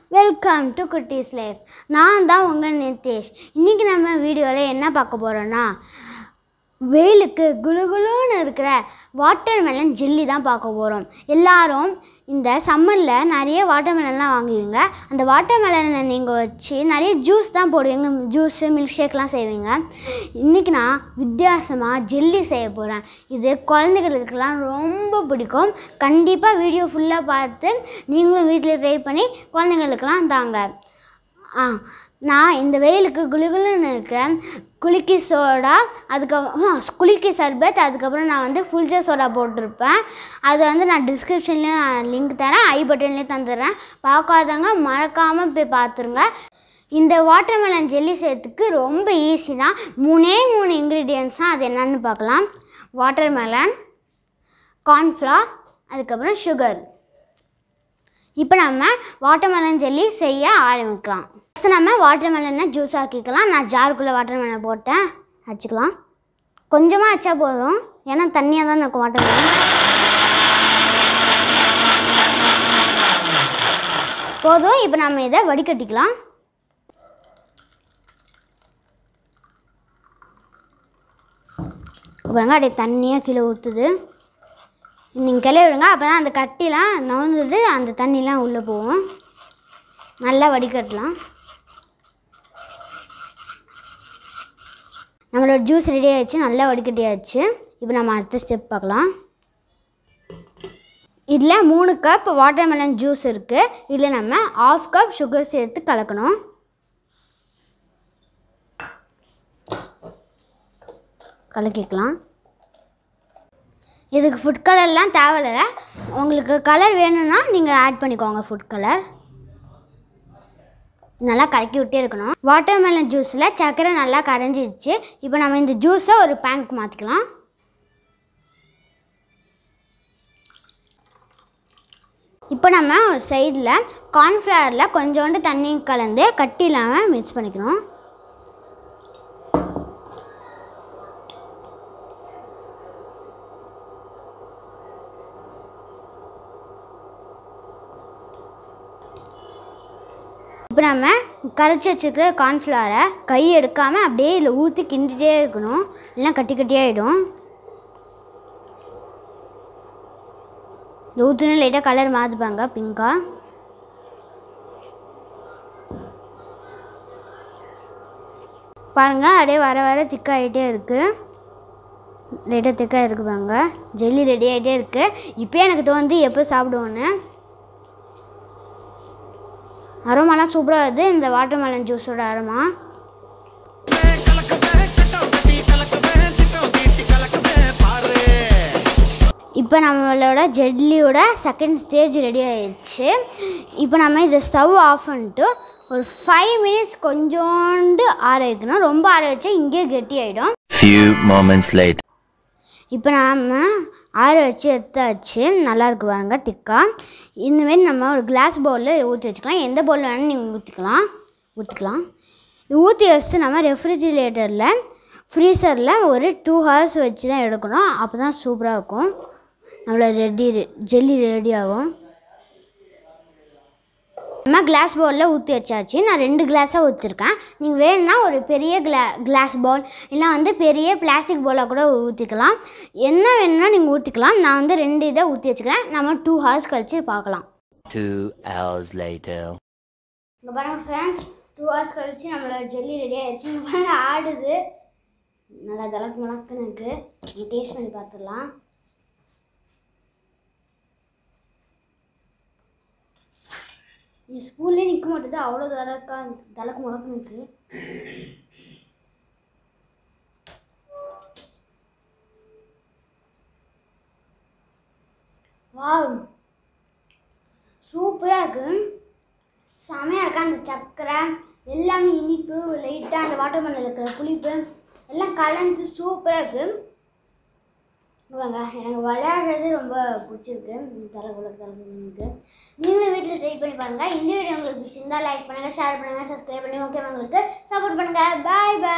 Welcome to குட்டீஸ் life நான் தான் உங்கள் நித்தேஷ் இன்றைக்கி நம்ம வீடியோவில் என்ன பார்க்க போகிறோன்னா வெயிலுக்கு குளுகுளுன்னு இருக்கிற வாட்டர் மெலன் ஜெல்லி தான் பார்க்க போகிறோம் எல்லாரும் இந்த சம்மரில் நிறைய வாட்டர் மெலன்லாம் வாங்குவீங்க அந்த வாட்டர் மெலனை நீங்கள் வச்சு நிறைய ஜூஸ் தான் போடுவீங்க ஜூஸு மில்க் ஷேக்லாம் செய்வீங்க இன்றைக்கி நான் வித்தியாசமாக ஜெல்லி செய்ய போகிறேன் இது குழந்தைகளுக்கெல்லாம் ரொம்ப பிடிக்கும் கண்டிப்பாக வீடியோ ஃபுல்லாக பார்த்து நீங்களும் வீட்டில் ட்ரை பண்ணி குழந்தைங்களுக்கெல்லாம் தாங்க ஆ நான் இந்த வெயிலுக்கு குளுகுளுன்னு இருக்க குலுக்கி சோடா அதுக்கப்புறம் குலுக்கி சர்பத் அதுக்கப்புறம் நான் வந்து ஃபுல்ஜா சோடா போட்டிருப்பேன் அது வந்து நான் டிஸ்கிரிப்ஷன்லேயும் லிங்க் தரேன் ஐ பட்டன்லேயும் தந்துடுறேன் பார்க்காதவங்க மறக்காமல் போய் பார்த்துருங்க இந்த வாட்டர்மெலன் ஜெல்லி செய்யறதுக்கு ரொம்ப ஈஸி தான் மூணே மூணு இன்க்ரீடியன்ஸ் தான் அது என்னன்னு பார்க்கலாம் வாட்டர்மெலன் கார்ன்ஃப்ளவர் அதுக்கப்புறம் சுகர் இப்போ நம்ம வாட்டர்மெலன் ஜெல்லி செய்ய ஆரம்பிக்கலாம் ஃபஸ்ட்டு நம்ம வாட்டர்மெலனை ஜூஸ் ஆக்கிக்கலாம் நான் ஜாருக்குள்ளே வாட்டர்மெலன் போட்டேன் வச்சுக்கலாம் கொஞ்சமாக வச்சா போதும் ஏன்னா தண்ணியாக தான் இருக்கும் வாட்டர்மெலன் போதும் இப்போ நம்ம இதை வடிகட்டிக்கலாம் பாருங்க அப்படியே தண்ணியாக கீழே ஊற்றுது நீங்கள் கிளறி விடுங்க அப்போ தான் அந்த கட்டிலாம் நவந்துட்டு அந்த தண்ணிலாம் உள்ளே போகும் நல்லா வடிகட்டலாம் நம்மளோட ஜூஸ் ரெடி ஆயிடுச்சு நல்லா வடிகட்டியாச்சு இப்போ நம்ம அடுத்த ஸ்டெப் பார்க்கலாம் இதில் மூணு கப் வாட்டர்மெலன் ஜூஸ் இருக்குது இதில் நம்ம ஆஃப் கப் சுகர் சேர்த்து கலக்கணும் கலக்கிக்கலாம் இதுக்கு ஃபுட் கலர்லாம் தேவையில்ல உங்களுக்கு கலர் வேணும்னா நீங்கள் ஆட் பண்ணிக்கோங்க ஃபுட் கலர் நல்லா கலக்கி விட்டே இருக்கணும் வாட்டர்மெலன் ஜூஸில் சர்க்கரை நல்லா கரைஞ்சிருச்சு இப்போ நம்ம இந்த ஜூஸை ஒரு பேனுக்கு மாற்றிக்கலாம் இப்போ நம்ம ஒரு சைடில் கார்ன்ஃப்ளவரில் கொஞ்சோண்டு தண்ணி கலந்து கட்டி இல்லாமல் மிக்ஸ் பண்ணிக்கணும் இப்போ நம்ம கரைச்சி வச்சுருக்கிற கார்ன்ஃப்ளவரை கை எடுக்காமல் அப்படியே இதில் ஊற்றி கிண்டிகிட்டே இருக்கணும் இல்லைனா கட்டி கட்டியாகிடும் இந்த ஊற்றுன்னு லைட்டாக கலர் மாற்றுப்பாங்க பிங்காக பாருங்கள் அப்படியே வர வர திக்காகிட்டே இருக்குது லைட்டாக திக்காக இருக்கு பாருங்க ஜெல்லி ரெடி ஆகிட்டே இருக்குது இப்போ எனக்கு தோணுது எப்போ சாப்பிடுவோன்னு அரோமாலாம் சூப்பராக வருது இந்த வாட்டர்மெலன் ஜூஸோட அரோமா இப்போ நம்மளோட ஜெல்லியோட செகண்ட் ஸ்டேஜ் ரெடி ஆயிடுச்சு இப்போ நம்ம இதை ஸ்டவ் ஆஃப் பண்ணிட்டு ஒரு ஃபைவ் மினிட்ஸ் கொஞ்சோண்டு ஆற வைக்கணும் ரொம்ப ஆற வச்சா இங்கேயே கெட்டி ஆகிடும் Few moments later. இப்போ நம்ம ஆற வச்சு எடுத்தாச்சு நல்லா இருக்கு பாருங்க திக்கா இந்தமாரி நம்ம ஒரு கிளாஸ் பவுலில் ஊற்றி வச்சுக்கலாம் எந்த பவுலில் வேணாலும் நீங்கள் ஊற்றிக்கலாம் ஊற்றிக்கலாம் ஊற்றி வச்சுட்டு நம்ம ரெஃப்ரிஜிரேட்டரில் ஃப்ரீசரில் ஒரு டூ ஹவர்ஸ் வச்சு தான் எடுக்கணும் அப்போ தான் சூப்பராக இருக்கும் நம்மளோட ரெடி ஜெல்லி ரெடி ஆகும் நம்ம கிளாஸ் பவுலில் ஊற்றி வச்சாச்சு நான் ரெண்டு கிளாஸாக ஊற்றிருக்கேன் நீங்கள் வேணும்னா ஒரு பெரிய கிளா கிளாஸ் பவுல் இல்லை வந்து பெரிய பிளாஸ்டிக் பவுலாக கூட ஊற்றிக்கலாம் என்ன வேணும்னா நீங்கள் ஊற்றிக்கலாம் நான் வந்து ரெண்டு இதை ஊற்றி வச்சுக்கிறேன் நம்ம டூ ஹவர்ஸ் கழிச்சு பார்க்கலாம் Two hours later. இங்கே பாருங்கள் ஃப்ரெண்ட்ஸ் டூ ஹவர்ஸ் கழிச்சு நம்மளோட ஜெல்லி ரெடி ஆயிடுச்சு இங்கே பாருங்க ஆடுது நல்லா தலக்கு மலக்குன்னு இருக்குது டேஸ்ட் பண்ணி பார்த்துடலாம் என் ஸ்பூன்லேயே நிற்க மாட்டேது அவ்வளோ தலக்கா தலக்கு முழக்குன்னு இருக்குது வாவ் சூப்பராக இருக்கு செமையாக இருக்கா அந்த சக்கரை எல்லாமே இனிப்பு லைட்டாக அந்த வாட்டர் மண்ணில் இருக்கிற புளிப்பு எல்லாம் கலந்து சூப்பராக இருக்கு வாங்க எனக்கு விளையாடுறது ரொம்ப பிடிச்சிருக்கு தலை குள்ள தலைக்கு நீங்களும் வீட்டில் ட்ரை பண்ணி பாருங்கள் இந்த வீடியோ உங்களுக்கு பிடிச்சிருந்தா லைக் பண்ணுங்கள் ஷேர் பண்ணுங்கள் சப்ஸ்கிரைப் பண்ணி ஓகே உங்களுக்கு சப்போர்ட் பண்ணுங்கள் பாய் பாய்